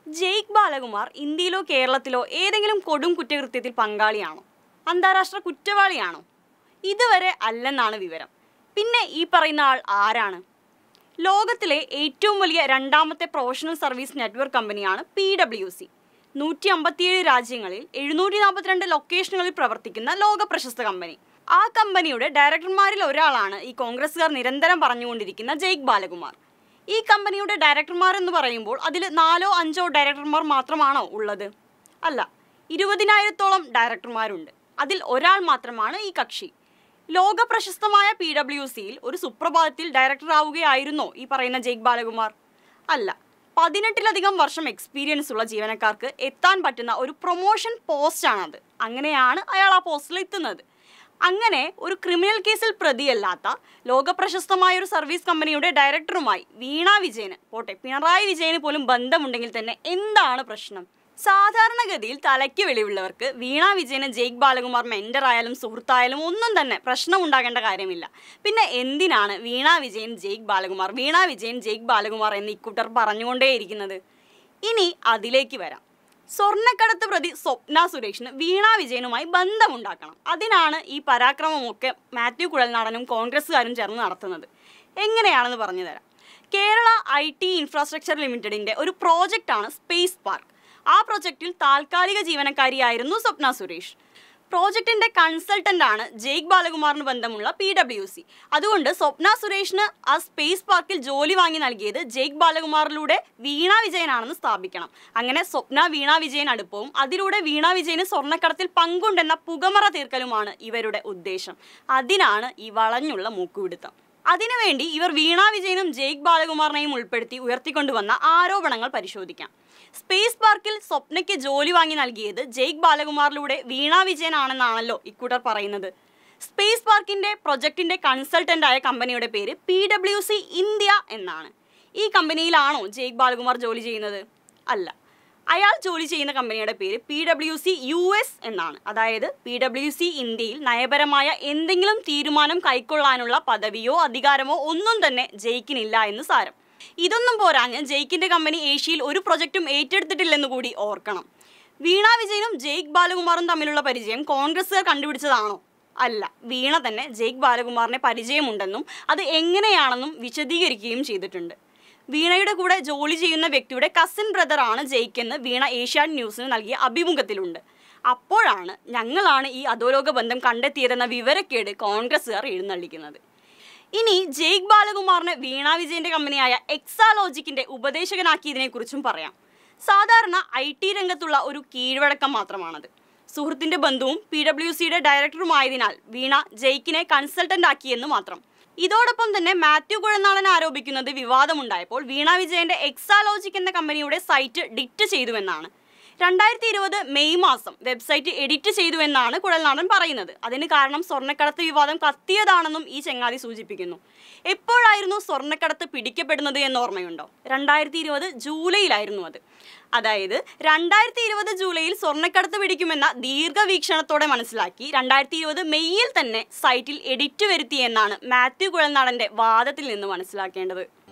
ജയ്ക്ക് ബാലകുമാർ ഇന്ത്യയിലോ കേരളത്തിലോ ഏതെങ്കിലും കൊടും കുറ്റകൃത്യത്തിൽ പങ്കാളിയാണോ അന്താരാഷ്ട്ര കുറ്റവാളിയാണോ ഇതുവരെ അല്ലെന്നാണ് വിവരം പിന്നെ ഈ പറയുന്ന ആൾ ആരാണ് ലോകത്തിലെ ഏറ്റവും വലിയ രണ്ടാമത്തെ പ്രൊഫഷണൽ സർവീസ് നെറ്റ്വർക്ക് കമ്പനിയാണ് പി ഡബ്ല്യു സി നൂറ്റി അമ്പത്തിയേഴ് രാജ്യങ്ങളിൽ എഴുന്നൂറ്റി നാൽപ്പത്തിരണ്ട് ലൊക്കേഷനുകളിൽ പ്രവർത്തിക്കുന്ന ലോക പ്രശസ്ത കമ്പനി ആ കമ്പനിയുടെ ഡയറക്ടർമാരിൽ ഒരാളാണ് ഈ കോൺഗ്രസ്സുകാർ നിരന്തരം പറഞ്ഞുകൊണ്ടിരിക്കുന്ന ജയ്ക്ക് ബാലകുമാർ ഈ കമ്പനിയുടെ ഡയറക്ടർമാർ എന്ന് പറയുമ്പോൾ അതിൽ നാലോ അഞ്ചോ ഡയറക്ടർമാർ മാത്രമാണോ ഉള്ളത് അല്ല ഇരുപതിനായിരത്തോളം ഡയറക്ടർമാരുണ്ട് അതിൽ ഒരാൾ മാത്രമാണ് ഈ കക്ഷി ലോക പ്രശസ്തമായ പി ഡബ്ല്യു സിയിൽ ഒരു സുപ്രഭാതത്തിൽ ഡയറക്ടർ ആവുകയായിരുന്നോ ഈ പറയുന്ന ജയ്ക്ക് ബാലകുമാർ അല്ല പതിനെട്ടിലധികം വർഷം എക്സ്പീരിയൻസ് ഉള്ള ജീവനക്കാർക്ക് എത്താൻ പറ്റുന്ന ഒരു പ്രൊമോഷൻ പോസ്റ്റാണത് അങ്ങനെയാണ് അയാൾ ആ പോസ്റ്റിൽ എത്തുന്നത് അങ്ങനെ ഒരു ക്രിമിനൽ കേസിൽ പ്രതിയല്ലാത്ത ലോകപ്രശസ്തമായ ഒരു സർവീസ് കമ്പനിയുടെ ഡയറക്ടറുമായി വീണ വിജയന് പോട്ടെ പിണറായി വിജയന് പോലും ബന്ധമുണ്ടെങ്കിൽ തന്നെ എന്താണ് പ്രശ്നം സാധാരണഗതിയിൽ തലയ്ക്ക് വെളിവുള്ളവർക്ക് വീണ വിജയന് ജയ്ക്ക് ബാലകുമാർ മെൻറ്റർ ആയാലും സുഹൃത്തായാലും ഒന്നും തന്നെ പ്രശ്നം ഉണ്ടാകേണ്ട കാര്യമില്ല പിന്നെ എന്തിനാണ് വീണ വിജയൻ ജയ്ക്ക് ബാലകുമാർ വീണ വിജയൻ ജയ്ക്ക് ബാലകുമാർ എന്ന് ഇക്കൂട്ടർ പറഞ്ഞുകൊണ്ടേയിരിക്കുന്നത് ഇനി അതിലേക്ക് വരാം സ്വർണ്ണക്കടത്ത് പ്രതി സ്വപ്ന സുരേഷിന് വീണ വിജയനുമായി ബന്ധമുണ്ടാക്കണം അതിനാണ് ഈ പരാക്രമമൊക്കെ മാത്യു കുഴൽനാടനും കോൺഗ്രസ്സുകാരും ചേർന്ന് നടത്തുന്നത് എങ്ങനെയാണെന്ന് പറഞ്ഞു തരാം കേരള ഐ ടി ഇൻഫ്രാസ്ട്രക്ചർ ലിമിറ്റഡിൻ്റെ ഒരു പ്രോജക്റ്റാണ് സ്പേസ് പാർക്ക് ആ പ്രോജക്റ്റിൽ താൽക്കാലിക ജീവനക്കാരിയായിരുന്നു സ്വപ്ന സുരേഷ് പ്രോജക്റ്റിന്റെ കൺസൾട്ടന്റ് ആണ് ജയ്ക്ക് ബാലകുമാറിന് ബന്ധമുള്ള പി ഡബ്ല്യു സി അതുകൊണ്ട് സ്വപ്ന സുരേഷിന് ആ സ്പേസ് പാർക്കിൽ ജോലി വാങ്ങി നൽകിയത് ജയ്ക്ക് ബാലകുമാറിലൂടെ വീണ വിജയനാണെന്ന് സ്ഥാപിക്കണം അങ്ങനെ സ്വപ്ന വീണ വിജയൻ അടുപ്പവും അതിലൂടെ വീണ വിജയന് സ്വർണ്ണക്കടത്തിൽ പങ്കുണ്ടെന്ന പുകമറ തീർക്കലുമാണ് ഇവരുടെ ഉദ്ദേശം അതിനാണ് ഈ വളഞ്ഞുള്ള മൂക്കുപിടുത്തം അതിനുവേണ്ടി ഇവർ വീണ വിജയനും ജയ്ക്ക് ബാലകുമാറിനെയും ഉൾപ്പെടുത്തി ഉയർത്തിക്കൊണ്ടുവന്ന ആരോപണങ്ങൾ പരിശോധിക്കാം സ്പേസ് പാർക്കിൽ സ്വപ്നയ്ക്ക് ജോലി വാങ്ങി നൽകിയത് ജയ്ക്ക് ബാലകുമാറിലൂടെ വീണ വിജയനാണെന്നാണല്ലോ ഇക്കൂട്ടർ പറയുന്നത് സ്പേസ് പാർക്കിന്റെ പ്രൊജക്ടിന്റെ കൺസൾട്ടന്റ് ആയ കമ്പനിയുടെ പേര് പി ഡബ്ല്യു സി ഇന്ത്യ എന്നാണ് ഈ കമ്പനിയിലാണോ ജയ്ക്ക് ബാലകുമാർ ജോലി ചെയ്യുന്നത് അല്ല അയാൾ ജോലി ചെയ്യുന്ന കമ്പനിയുടെ പേര് P W C U S എന്നാണ് അതായത് പി ഡബ്ല്യു സി ഇന്ത്യയിൽ നയപരമായ എന്തെങ്കിലും തീരുമാനം കൈക്കൊള്ളാനുള്ള പദവിയോ അധികാരമോ ഒന്നും തന്നെ ജയിക്കിനില്ല എന്ന് സാരം ഇതൊന്നും പോരാഞ്ഞ് ജയ്ക്കിന്റെ കമ്പനി ഏഷ്യയിൽ ഒരു പ്രൊജക്റ്റും ഏറ്റെടുത്തിട്ടില്ലെന്ന് കൂടി ഓർക്കണം വീണ വിജയനും ജയ്ക്ക് ബാലകുമാറും തമ്മിലുള്ള പരിചയം കോൺഗ്രസ്സുകാർ കണ്ടുപിടിച്ചതാണോ അല്ല വീണ തന്നെ ജയ്ക്ക് ബാലകുമാറിനെ പരിചയമുണ്ടെന്നും അത് എങ്ങനെയാണെന്നും വിശദീകരിക്കുകയും ചെയ്തിട്ടുണ്ട് വീണയുടെ കൂടെ ജോലി ചെയ്യുന്ന വ്യക്തിയുടെ കസിൻ ബ്രദറാണ് ജയ്ക്കെന്ന് വീണ ഏഷ്യാനെറ്റ് ന്യൂസിന് നൽകിയ അഭിമുഖത്തിലുണ്ട് അപ്പോഴാണ് ഞങ്ങളാണ് ഈ അധോലോക ബന്ധം കണ്ടെത്തിയതെന്ന വിവരക്കേട് കോൺഗ്രസ്സുകാർ എഴുന്നള്ളിക്കുന്നത് ഇനി ജയ്ക്ക് ബാലകുമാറിനെ വീണ വിജയന്റെ കമ്പനിയായ എക്സാലോജിക്കിന്റെ ഉപദേശകനാക്കിയതിനെ കുറിച്ചും പറയാം സാധാരണ ഐ ടി രംഗത്തുള്ള ഒരു കീഴ്വഴക്കം മാത്രമാണത് സുഹൃത്തിന്റെ ബന്ധുവും പി ഡബ്ല്യു സിയുടെ ഡയറക്ടറുമായതിനാൽ വീണ ജയ്ക്കിനെ കൺസൾട്ടന്റ് ആക്കിയെന്ന് മാത്രം ഇതോടൊപ്പം തന്നെ മാത്യു കുഴനാടൻ ആരോപിക്കുന്നത് വിവാദമുണ്ടായപ്പോൾ വീണ വിജയന്റെ എക്സാലോജിക് എന്ന കമ്പനിയുടെ സൈറ്റ് ഡിറ്റ് ചെയ്തുവെന്നാണ് രണ്ടായിരത്തി ഇരുപത് മെയ് മാസം വെബ്സൈറ്റ് എഡിറ്റ് ചെയ്തു എന്നാണ് കുഴൽനാടൻ പറയുന്നത് അതിന് കാരണം സ്വർണ്ണക്കടത്ത് വിവാദം കത്തിയതാണെന്നും ഈ ചെങ്ങാതി സൂചിപ്പിക്കുന്നു എപ്പോഴായിരുന്നു സ്വർണ്ണക്കടത്ത് പിടിക്കപ്പെടുന്നത് എന്ന് ഓർമ്മയുണ്ടോ രണ്ടായിരത്തി ഇരുപത് ജൂലൈയിലായിരുന്നു അത് അതായത് രണ്ടായിരത്തി ഇരുപത് ജൂലൈയിൽ സ്വർണ്ണക്കടത്ത് പിടിക്കുമെന്ന ദീർഘവീക്ഷണത്തോടെ മനസ്സിലാക്കി രണ്ടായിരത്തി ഇരുപത് മെയ്യിൽ തന്നെ സൈറ്റിൽ എഡിറ്റ് വരുത്തിയെന്നാണ് മാത്യു കുഴൽനാടന്റെ വാദത്തിൽ നിന്ന് മനസ്സിലാക്കേണ്ടത്